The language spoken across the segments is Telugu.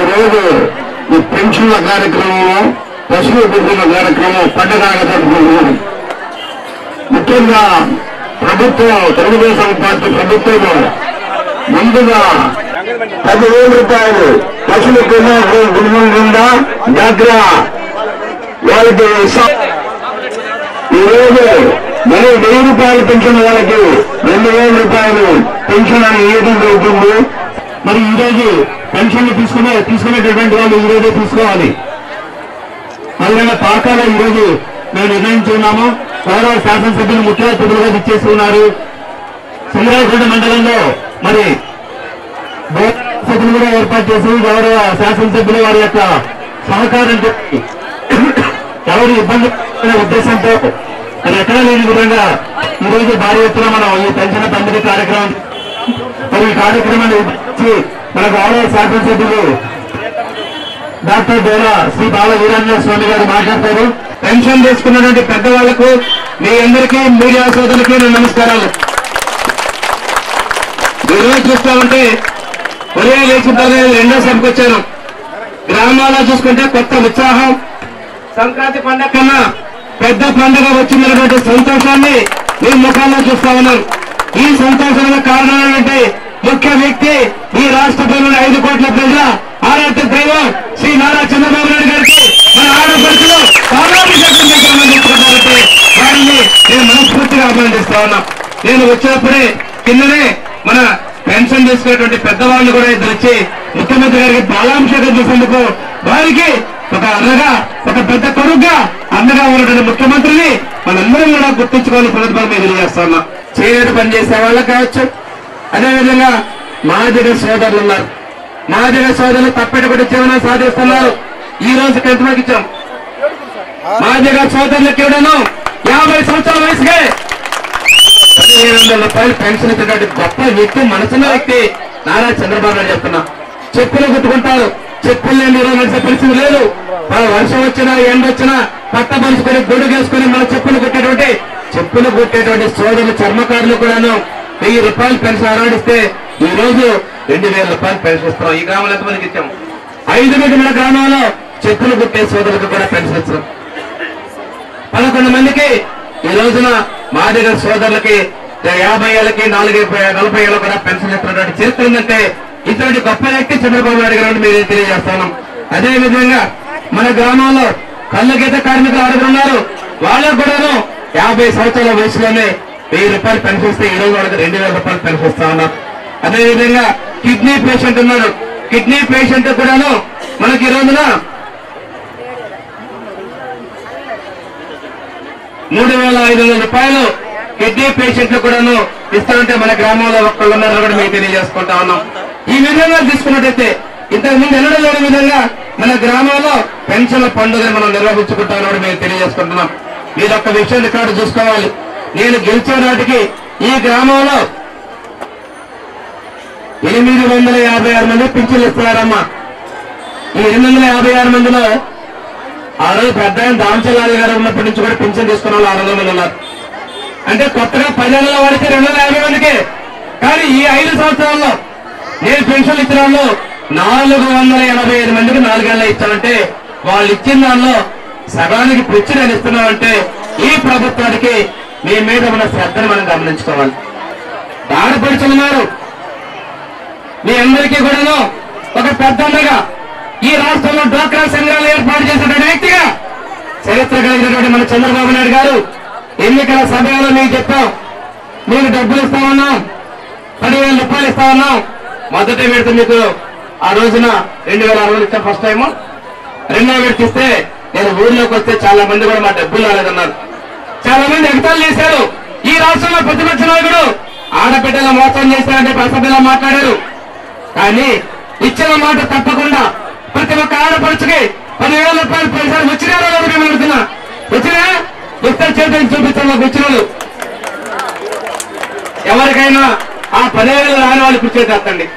రోజు ఈ పెన్షన్ల కార్యక్రమము పశువు పెంచిన కార్యక్రమం పండుగగా జరుపుకుంటున్నాం ముఖ్యంగా ప్రభుత్వం తెలుగుదేశం పార్టీ ప్రభుత్వం ముందుగా పదివేల రూపాయలు పశువుల కుటుంబం కింద దగ్గర వాళ్ళకి ఇస్తాం. ఈ రోజు మరి వెయ్యి రూపాయలు పెన్షన్ వాళ్ళకి రెండు వేల రూపాయలు పెన్షన్ అని ఇవ్వడం జరుగుతుంది మరి ఈ రోజు పెన్షన్లు తీసుకునే తీసుకునేటటువంటి వాళ్ళు ఈ రోజే తీసుకోవాలి అదేవిధంగా పాకాల ఈ రోజు మేము నిర్ణయించున్నాము గౌరవ శాసనసభ్యులు ముఖ్య అతిథులుగా ఇచ్చేసి ఉన్నారు సింగరాజపేట మండలంలో మరి సభ్యులు కూడా ఏర్పాటు చేసి గౌరవ శాసనసభ్యులు వారి యొక్క సహకారంతో ఎవరు ఇబ్బంది పడే ఉద్దేశంతో మరి ఎక్కడా లేని విధంగా ఈ రోజు భారీ ఎత్తున మనం ఈ పెన్షన్ పంపిణీ కార్యక్రమం మరి ఈ కార్యక్రమాన్ని ఇచ్చి మన గౌరవ శాసనసభ్యులు డాక్టర్ బోలా శ్రీ బాల వీరాంజన స్వామి గారు మాట్లాడతారు పెన్షన్ తీసుకున్నటువంటి పెద్దవాళ్లకు మీ అందరికీ మీడియా సోదరులకి నా నమస్కారాలు ఈ రోజు చూస్తా ఉంటే ఉదయం లేచిన తర్వాత రెండో సభకు వచ్చాను గ్రామాల్లో చూసుకుంటే కొత్త ఉత్సాహం సంక్రాంతి పండగ కన్నా పెద్ద పండగ వచ్చిందన్నటువంటి సంతోషాన్ని మీ ముఖాల్లో చూస్తా ఉన్నాం ఈ సంతోషానికి కారణం ఏంటంటే ముఖ్య వ్యక్తి ఈ రాష్ట్ర ప్రజల ఐదు కోట్ల ప్రజల ఆరాధ్య దైవం శ్రీ నారా చంద్రబాబు నాయుడు గారికి మన ఆడపడుచులు పాలాభిషేకం చేశామని చెప్పుకుంటారంటే వారిని నేను మనస్ఫూర్తిగా అభినందిస్తా ఉన్నా నేను వచ్చినప్పుడే కిందనే మన పెన్షన్ తీసుకునేటువంటి పెద్దవాళ్ళు కూడా ఇద్దరు వచ్చి ముఖ్యమంత్రి గారికి బాలాభిషేకం చేసేందుకు వారికి ఒక అన్నగా ఒక పెద్ద కొడుగ్గా అండగా ఉన్నటువంటి ముఖ్యమంత్రిని మనందరం కూడా గుర్తించుకోవాలి ప్రతిభాలు మీద తెలియజేస్తున్నా చేయని పని చేసే వాళ్ళకి కావచ్చు అదేవిధంగా మాదిగ సోదరులు ఉన్నారు మాదిగ సోదరులు తప్పెటపడి జీవనం సాధిస్తున్నారు ఈ రోజు ఎంతమందికి ఇచ్చాం మాదిగ సోదరులకు ఇవ్వడను యాభై సంవత్సరాల వయసుకే పదిహేను వందల రూపాయలు పెన్షన్ ఇచ్చినటువంటి గొప్ప వ్యక్తి మనసున్న వ్యక్తి నారా చంద్రబాబు నాయుడు చెప్తున్నా చెప్పులు కుట్టుకుంటారు చెప్పులు లేని ఈరోజు నడిచే పరిస్థితి లేదు మన వర్షం వచ్చినా ఎండ వచ్చినా పట్ట పరుచుకొని గొడుగేసుకొని మన చెప్పులు కుట్టేటువంటి చెప్పులు కుట్టేటువంటి సోదరులు చర్మకారులు కూడాను వెయ్యి రూపాయలు పెన్షన్ ఆరాడిస్తే ఈ రోజు రెండు వేల రూపాయలు పెన్షన్ ఇస్తున్నాం ఈ గ్రామంలో ఎంతమందికి ఇచ్చాం ఐదు మంది మన గ్రామంలో చెప్పులు కుట్టే సోదరులకు కూడా పెన్షన్ ఇస్తున్నాం పదకొండు మందికి ఈ రోజున మా దగ్గర సోదరులకి యాభై ఏళ్ళకి నాలుగు నలభై ఏళ్ళు కూడా పెన్షన్ ఇస్తున్నటువంటి చరిత్ర ఉందంటే ఇటువంటి గొప్ప వ్యక్తి చంద్రబాబు నాయుడు గారు మీరు తెలియజేస్తాను అదే విధంగా మన గ్రామంలో కళ్ళ గీత కార్మికులు ఆరుగురు ఉన్నారు వాళ్ళకు కూడాను యాభై సంవత్సరాల వయసులోనే వెయ్యి రూపాయలు పెన్షన్ ఇస్తే ఈ రోజు వాళ్ళకి రెండు వేల రూపాయలు పెన్షన్ ఇస్తా ఉన్నాం అదే విధంగా కిడ్నీ పేషెంట్ ఉన్నాడు కిడ్నీ పేషెంట్ కూడాను మనకి ఈ రోజున మూడు వేల ఐదు వందల రూపాయలు కిడ్నీ పేషెంట్లు కూడాను ఇస్తామంటే మన గ్రామంలో ఒక్కళ్ళు ఉన్నారని కూడా మీకు తెలియజేసుకుంటా ఉన్నాం ఈ విధంగా తీసుకున్నట్టయితే ఇంతకు ముందు ఎన్నడూ లేని విధంగా మన గ్రామంలో పెన్షన్ల పండుగను మనం నిర్వహించుకుంటామని కూడా మేము తెలియజేసుకుంటున్నాం మీరు ఒక్క విషయం రికార్డు చూసుకోవాలి నేను గెలిచే నాటికి ఈ గ్రామంలో ఎనిమిది వందల యాభై ఆరు మంది పింఛన్లు ఇస్తున్నారమ్మా ఈ ఎనిమిది వందల యాభై ఆరు మందిలో ఆ రోజు పెద్ద ఆయన దామచలాలి గారు ఉన్నప్పటి నుంచి కూడా పింఛన్ తీసుకున్న వాళ్ళు ఆరు వందల మంది ఉన్నారు అంటే కొత్తగా పదేళ్ల వాడికి రెండు వందల యాభై మందికి కానీ ఈ ఐదు సంవత్సరాల్లో నేను పెన్షన్ ఇచ్చిన వాళ్ళు నాలుగు వందల ఎనభై ఐదు మందికి నాలుగేళ్ల ఇచ్చామంటే వాళ్ళు ఇచ్చిన దానిలో సగానికి పిచ్చి నేను ఇస్తున్నామంటే ఈ ప్రభుత్వానికి మీ మీద ఉన్న శ్రద్ధను మనం గమనించుకోవాలి ఆడపడుచున్నారు మీ అందరికీ కూడాను ఒక పెద్దగా ఈ రాష్ట్రంలో డ్వాక్రా సంఘాలు ఏర్పాటు చేసినటువంటి వ్యక్తిగా చరిత్ర కలిగినటువంటి మన చంద్రబాబు నాయుడు గారు ఎన్నికల సమయంలో మీకు చెప్పాం మీకు డబ్బులు ఇస్తామన్నాం పదివేల రూపాయలు ఇస్తామన్నాం మొదటి విడత మీకు ఆ రోజున రెండు వేల అరవై ఇచ్చాం ఫస్ట్ టైం రెండో విడత ఇస్తే నేను ఊర్లోకి వస్తే చాలా మంది కూడా మా డబ్బులు రాలేదన్నారు చాలా మంది ఎగతాలు చేశారు ఈ రాష్ట్రంలో ప్రతిపక్ష నాయకుడు ఆడబిడ్డల మోసం చేశారంటే అసభ్యంగా మాట్లాడారు కానీ ఇచ్చిన మాట తప్పకుండా ప్రతి ఒక్క ఆడపడుచుకి పదివేల రూపాయలు పైసలు వచ్చినారో లేదో మేము అడుగుతున్నా వచ్చినా ఇద్దరు చేతులు చూపించాలి మాకు వచ్చిన వాళ్ళు ఎవరికైనా ఆ పదివేలు రాని వాళ్ళు ఇప్పుడు చేతేస్తండి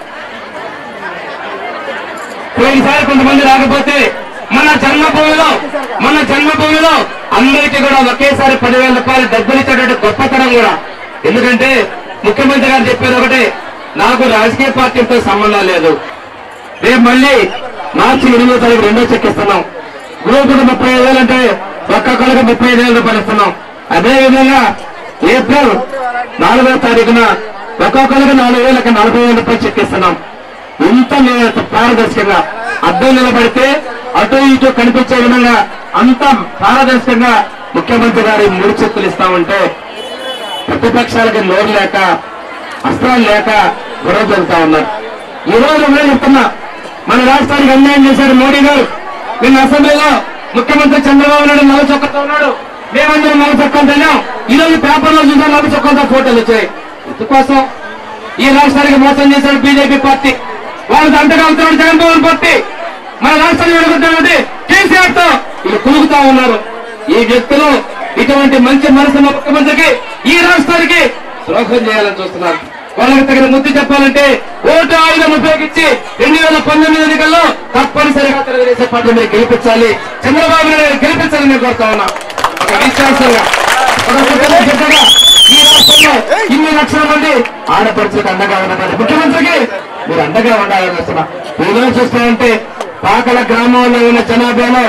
పోయినసారి కొంతమంది రాకపోతే మన జన్మభూమిలో మన జన్మభూమిలో అందరికీ కూడా ఒకేసారి పదివేల రూపాయలు డబ్బులు ఇచ్చేటట్టు గొప్పతనం కూడా ఎందుకంటే ముఖ్యమంత్రి గారు చెప్పేది ఒకటే నాకు రాజకీయ పార్టీలతో సంబంధం లేదు రేపు మళ్ళీ మార్చి ఎనిమిదో తారీఖు రెండో చెక్ ఇస్తున్నాం గ్రూపుకు ముప్పై ఐదు వేలు అంటే ఒక్కొక్కరికి ముప్పై ఐదు వేల రూపాయలు ఇస్తున్నాం అదే విధంగా ఏప్రిల్ నాలుగో తారీఖున ఒక్కొక్కరికి నాలుగు వేలకు నలభై వేల రూపాయలు చెక్ ఇస్తున్నాం ఇంత మేము పారదర్శకంగా అద్దం నిలబడితే అటు ఇటు కనిపించే విధంగా అంత పారదర్శకంగా ముఖ్యమంత్రి గారి మూడు చెక్కులు ఇస్తామంటే ప్రతిపక్షాలకి నోరు లేక అస్త్రాలు లేక గొడవ జరుగుతా ఉన్నారు ఈ రోజు నేను చెప్తున్నా మన రాష్ట్రానికి అన్యాయం చేశారు మోడీ గారు నిన్న అసెంబ్లీలో ముఖ్యమంత్రి చంద్రబాబు నాయుడు నల్ల చొక్కతో ఉన్నాడు మేమందరం నల్ల చొక్కాలు తెలియాం ఈ రోజు పేపర్లో చూసాం నల్ల చొక్కాలతో ఫోటోలు వచ్చాయి ఇందుకోసం ఈ రాష్ట్రానికి మోసం చేశాడు బీజేపీ పార్టీ వాళ్ళు దంటగా అవుతున్నాడు జగన్మోహన్ పార్టీ మన రాష్ట్రాన్ని వెలుగుతున్నది కేసీఆర్ తో వీళ్ళు కులుగుతా ఉన్నారు ఈ వ్యక్తులు ఇటువంటి మంచి మనసున్న ముఖ్యమంత్రికి ఈ రాష్ట్రానికి ద్రోహం చేయాలని చూస్తున్నారు వాళ్ళకి తగిన ముద్దు చెప్పాలంటే ఓటు ఆయుధం ఉపయోగించి రెండు వేల పంతొమ్మిది ఎన్నికల్లో తప్పనిసరిగా తెలుగుదేశం పార్టీ మీరు గెలిపించాలి చంద్రబాబు నాయుడు గారిని గెలిపించాలని నేను కోరుతా ఉన్నా ఒక విశ్వాసంగా ఒక కుటుంబ పెద్దగా ఈ రాష్ట్రంలో ఇన్ని లక్షల మంది ఆడపడుచులకు అండగా ఉన్నటువంటి ముఖ్యమంత్రికి మీరు అండగా ఉండాలని వస్తున్నా ఈరోజు చూస్తామంటే పాకల గ్రామంలో ఉన్న జనాభాలో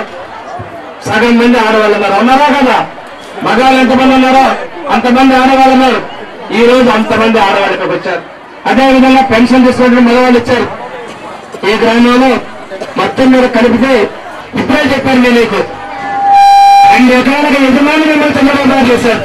సగం మంది ఆడవాళ్ళు ఉన్నారు ఉన్నారా కదా మగవాళ్ళు ఎంతమంది ఉన్నారో అంతమంది ఆడవాళ్ళు ఉన్నారు ఈ రోజు అంతమంది ఆడవాళ్ళు ఇక్కడికి వచ్చారు అదే విధంగా పెన్షన్ తీసుకున్న మగవాళ్ళు ఇచ్చారు ఈ గ్రామంలో మొత్తం మీద కలిపితే ఇప్పుడే చెప్పాను నేను నీకు రెండు ఎకరాలకు యజమాని మిమ్మల్ని చంద్రబాబు నాయుడు చేశారు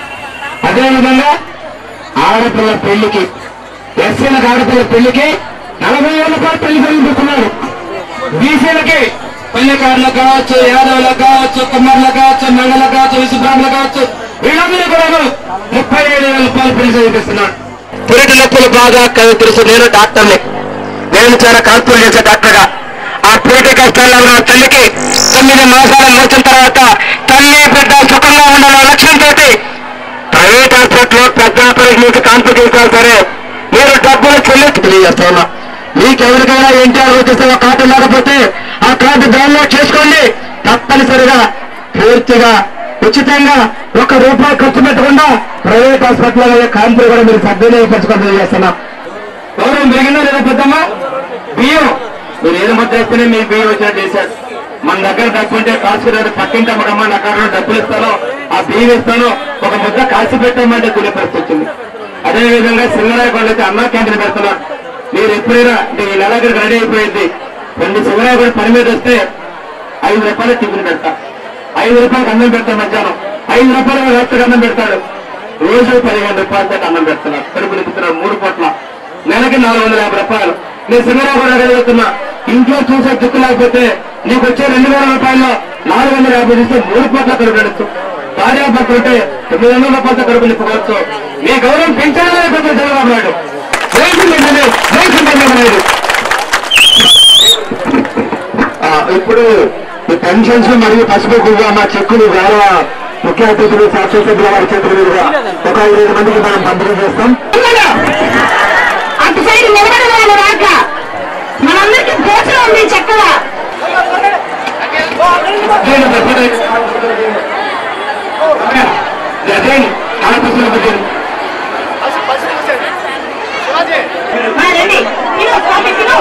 అదే విధంగా ఆడపిల్ల పెళ్లికి ఎస్సీలకు ఆడపిల్ల పెళ్లికి నలభై ఏళ్ళ పాటు పెళ్లి జరుగుతున్నారు బీసీలకి పల్లెకారులకు కావచ్చు యాదవులకు కావచ్చు కుమ్మర్లకు కావచ్చు మంగళకు కావచ్చు విశ్వబ్రాహ్మణులకు కావచ్చు వీళ్ళందరూ కూడా ముప్పై ఏడు వేల రూపాయలు పెళ్లి చదివిస్తున్నాడు పురిటి నొప్పులు బాగా కవి తెలుసు నేను డాక్టర్ని నేను చాలా కాల్పులు చేసే డాక్టర్గా ఆ పురిటి కష్టాల్లో ఉన్న తల్లికి తొమ్మిది మాసాలు మోసిన తర్వాత తల్లి బిడ్డ సుఖంగా ఉండాలన్న లక్ష్యంతో ప్రైవేట్ హాస్పిటల్ పెద్ద ఆపరేషన్ నుంచి కాన్పు చేస్తారు సరే మీరు డబ్బులు చెల్లించి తెలియజేస్తా ఉన్నా మీకెవరికైనా ఎన్టీఆర్ వచ్చిస్తే ఒక కార్డు లేకపోతే ఆ కార్డు డౌన్లోడ్ చేసుకోండి తప్పనిసరిగా పూర్తిగా ఉచితంగా ఒక రూపాయి ఖర్చు పెట్టకుండా ప్రైవేట్ హాస్పిటల్ కాన్పులు కూడా మీరు సద్వినియోగపరచుకొని తెలియజేస్తున్నా గౌరవం పెరిగిందా లేదా పెద్దమ్మా బియ్యం మీరు ఏది ముద్ద వేస్తేనే మీ బియ్యం వచ్చినట్టు చేశారు మన దగ్గర డబ్బు ఉంటే కాసు రేటు పక్కింటి అమ్మకమ్మ నా కారణం డబ్బులు ఇస్తాను ఆ బియ్యం ఇస్తాను ఒక ముద్ద కాసి పెట్టామంటే కూలే పరిస్థితి వచ్చింది అదే విధంగా సింగరాయ కొండ అయితే అన్నా క్యాంటీన్ పెడుతున్నారు మీరు ఎప్పుడైనా అంటే ఈ నెల దగ్గర రెడీ అయిపోయింది రెండు సింగరాయ కూడా పని మీద వస్తే ఐదు రూపాయలు టిఫిన్ పెడతా ఐదు రూపాయలకు అన్నం పెడతా మధ్యాహ్నం ఐదు రూపాయలు రాత్రికి అన్నం పెడతాడు రోజు పదిహేను రూపాయలతో అన్నం పెడుతున్నారు కడుపు నింపుతున్నారు మూడు పూట్ల నెలకి నాలుగు వందల యాభై రూపాయలు నేను సింగరావు కూడా అడగలుగుతున్నా ఇంట్లో చూసే దిక్కు లేకపోతే నీకు వచ్చే రెండు వేల రూపాయల్లో నాలుగు వందల యాభై ఇస్తే మూడు పూట్ల కడుపు నడుస్తూ భార్య భర్త ఉంటే తొమ్మిది వందల రూపాయలతో కడుపు నింపుకోవచ్చు మీ గౌరవం పెంచాలని అయిపోతుంది చంద్రబాబు నాయుడు జై సింగరావు, జై చంద్రబాబు నాయుడు ఆ, ఇప్పుడు ఈ పెన్షన్స్ మరియు పసుపు కుంకుమ మా చెక్కులు గౌరవ ముఖ్య అతిథులు శాసనసభ్యుల వారి చేతుల మీదుగా ఒక ఐదు మందికి మనం పంపిణీ చేస్తాం అటు సైడ్ నిలబడదాను రాక మనందరికి భోజనం ఉంది చక్కగా జైలు తప్పదు. జైలు ఆడపిస్తున్న జైలు ఆ, రండి తిను, కాఫీ తిను.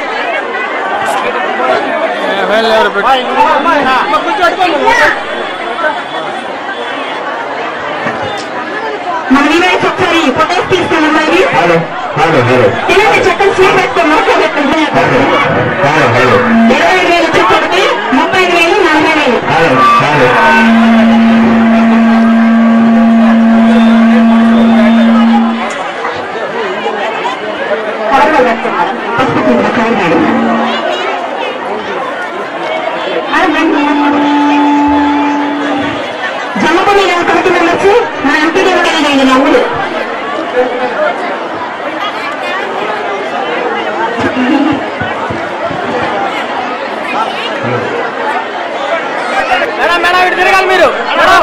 మన వీలైతే ఒకసారి ఫొటోస్ తీస్తాను మరి హలో హలో హలో తినండి చక్కగా స్వీట్ పెట్టుకో మొక్క పెట్టండి హలో హలో ఇరవై ఐదు వేలు వచ్చేసరికి ముప్పై ఐదు వేలు నలభై వేలు హలో హలో కవర్లో పెట్టుకున్నారు పసుపు కుంకుమ కవర్నాడు జమ్మకు మీద కమిటీ మెంబర్స్ మన ఎంపీడీ కలిగిన నవ్వులు మేడం మేడం ఇటు తిరగాలి మీరు మేడం